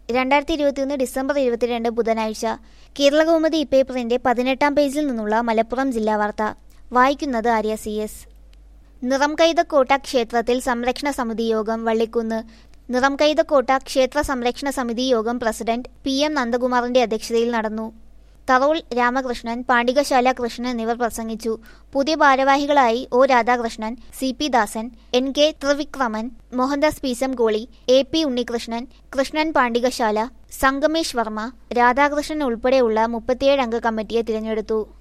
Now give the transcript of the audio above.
രണ്ടായിരത്തി ഇരുപത്തിയൊന്ന് ഡിസംബർ ഇരുപത്തിരണ്ട് ബുധനാഴ്ച കേരളകൗമുദി ഇപ്പേപ്പറിന്റെ പതിനെട്ടാം പേജിൽ നിന്നുള്ള മലപ്പുറം ജില്ലാ വാർത്ത വായിക്കുന്നത് ആര്യ സി എസ് നിറംകൈതക്കോട്ട ക്ഷേത്രത്തിൽ സംരക്ഷണ സമിതി യോഗം വള്ളിക്കുന്ന് നിറംകൈതക്കോട്ട ക്ഷേത്ര സംരക്ഷണ സമിതി യോഗം പ്രസിഡന്റ് പി എം നന്ദകുമാറിന്റെ അധ്യക്ഷതയിൽ നടന്നു തറോൾ രാമകൃഷ്ണൻ പാണ്ഡികശാല കൃഷ്ണൻ എന്നിവർ പ്രസംഗിച്ചു പുതിയ ഭാരവാഹികളായി O Radhakrishnan C P Dasan N K Thrivikraman Mohandas പീസം കോളി എ പി ഉണ്ണികൃഷ്ണൻ കൃഷ്ണൻ പാണ്ഡികശാല സംഗമേഷ് വർമ്മ രാധാകൃഷ്ണൻ ഉൾപ്പെടെയുള്ള മുപ്പത്തിയേഴ് അംഗ കമ്മിറ്റിയെ തിരഞ്ഞെടുത്തു